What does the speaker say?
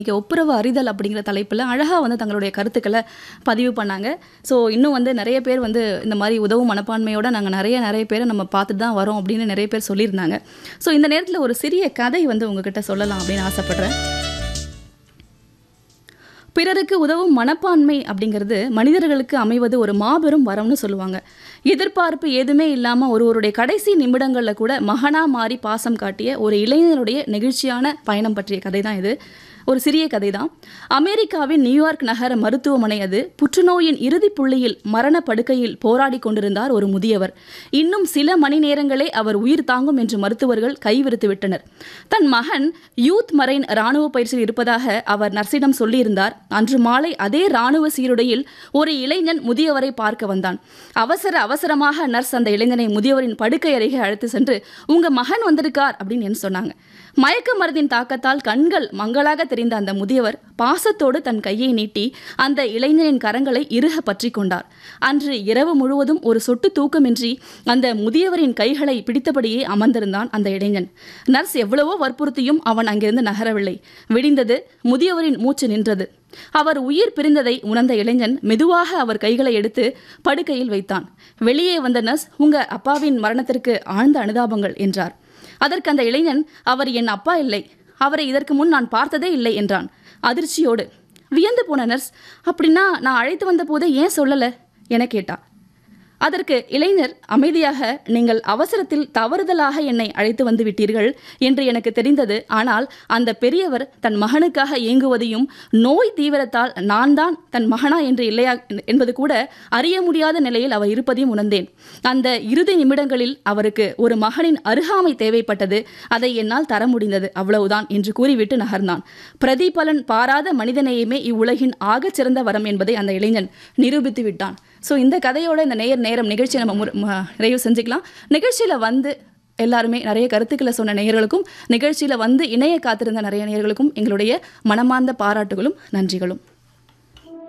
இங்கே ஒப்புரவு அறிதல் அப்படிங்கிற தலைப்பில் அழகாக வந்து தங்களுடைய கருத்துக்களை பதிவு பண்ணாங்க ஸோ இன்னும் வந்து நிறைய பேர் வந்து இந்த மாதிரி உதவும் மனப்பான்மையோட நாங்கள் நிறைய நிறைய பேரை நம்ம பார்த்துட்டு தான் வரோம் அப்படின்னு நிறைய பேர் சொல்லியிருந்தாங்க ஸோ இந்த நேரத்தில் ஒரு சிறிய கதை வந்து உங்ககிட்ட சொல்லலாம் அப்படின்னு ஆசைப்படுறேன் பிறருக்கு உதவும் மனப்பான்மை அப்படிங்கிறது மனிதர்களுக்கு அமைவது ஒரு மாபெரும் வரம்னு சொல்லுவாங்க எதிர்பார்ப்பு எதுவுமே இல்லாமல் ஒருவருடைய கடைசி நிமிடங்களில் கூட மகனா மாறி பாசம் காட்டிய ஒரு இளைஞனுடைய நெகிழ்ச்சியான பயணம் பற்றிய கதை தான் இது ஒரு சிறிய கதை தான் அமெரிக்காவின் நியூயார்க் நகர மருத்துவமனை அது புற்றுநோயின் இறுதி புள்ளியில் மரண படுக்கையில் போராடி கொண்டிருந்தார் ஒரு முதியவர் இன்னும் சில மணி நேரங்களே அவர் உயிர் தாங்கும் என்று மருத்துவர்கள் கைவிரித்து விட்டனர் தன் மகன் யூத் மரைன் ராணுவ பயிற்சியில் இருப்பதாக அவர் நர்ஸிடம் சொல்லியிருந்தார் அன்று மாலை அதே ராணுவ சீருடையில் ஒரு இளைஞன் முதியவரை பார்க்க வந்தான் அவசர அவசரமாக நர்ஸ் அந்த இளைஞனை முதியவரின் படுக்கை அருகே அழைத்து சென்று உங்க மகன் வந்திருக்கார் அப்படின்னு என்ன சொன்னாங்க மயக்க மருந்தின் தாக்கத்தால் கண்கள் மங்களாக தெரிந்த அந்த முதியவர் பாசத்தோடு தன் கையை நீட்டி அந்த இளைஞனின் கரங்களை இறுக பற்றி கொண்டார் அன்று இரவு முழுவதும் ஒரு சொட்டு தூக்கமின்றி அந்த முதியவரின் கைகளை பிடித்தபடியே அமர்ந்திருந்தான் அந்த இளைஞன் நர்ஸ் எவ்வளவோ வற்புறுத்தியும் அவன் அங்கிருந்து நகரவில்லை விடிந்தது முதியவரின் மூச்சு நின்றது அவர் உயிர் பிரிந்ததை உணர்ந்த இளைஞன் மெதுவாக அவர் கைகளை எடுத்து படுக்கையில் வைத்தான் வெளியே வந்த நர்ஸ் உங்க அப்பாவின் மரணத்திற்கு ஆழ்ந்த அனுதாபங்கள் என்றார் அதற்கு அந்த இளைஞன் அவர் என் அப்பா இல்லை அவரை இதற்கு முன் நான் பார்த்ததே இல்லை என்றான் அதிர்ச்சியோடு வியந்து போன நர்ஸ் அப்படின்னா நான் அழைத்து வந்த போதே ஏன் சொல்லலை என கேட்டா அதற்கு இளைஞர் அமைதியாக நீங்கள் அவசரத்தில் தவறுதலாக என்னை அழைத்து வந்து விட்டீர்கள் என்று எனக்கு தெரிந்தது ஆனால் அந்த பெரியவர் தன் மகனுக்காக இயங்குவதையும் நோய் தீவிரத்தால் நான் தான் தன் மகனா என்று இல்லையா என்பது கூட அறிய முடியாத நிலையில் அவர் இருப்பதையும் உணர்ந்தேன் அந்த இறுதி நிமிடங்களில் அவருக்கு ஒரு மகனின் அருகாமை தேவைப்பட்டது அதை என்னால் தர முடிந்தது அவ்வளவுதான் என்று கூறிவிட்டு நகர்ந்தான் பிரதிபலன் பாராத மனிதநேயமே இவ்வுலகின் ஆகச் சிறந்த வரம் என்பதை அந்த இளைஞன் நிரூபித்து விட்டான் ஸோ இந்த கதையோட இந்த நேர் நேரம் நிகழ்ச்சியை நம்ம முற- ம- நிறைவு செஞ்சுக்கலாம் நிகழ்ச்சியில் வந்து எல்லாருமே நிறைய கருத்துக்களை சொன்ன நேயர்களுக்கும் நிகழ்ச்சியில் வந்து இணைய காத்திருந்த நிறைய நேயர்களுக்கும் எங்களுடைய மனமார்ந்த பாராட்டுகளும் நன்றிகளும்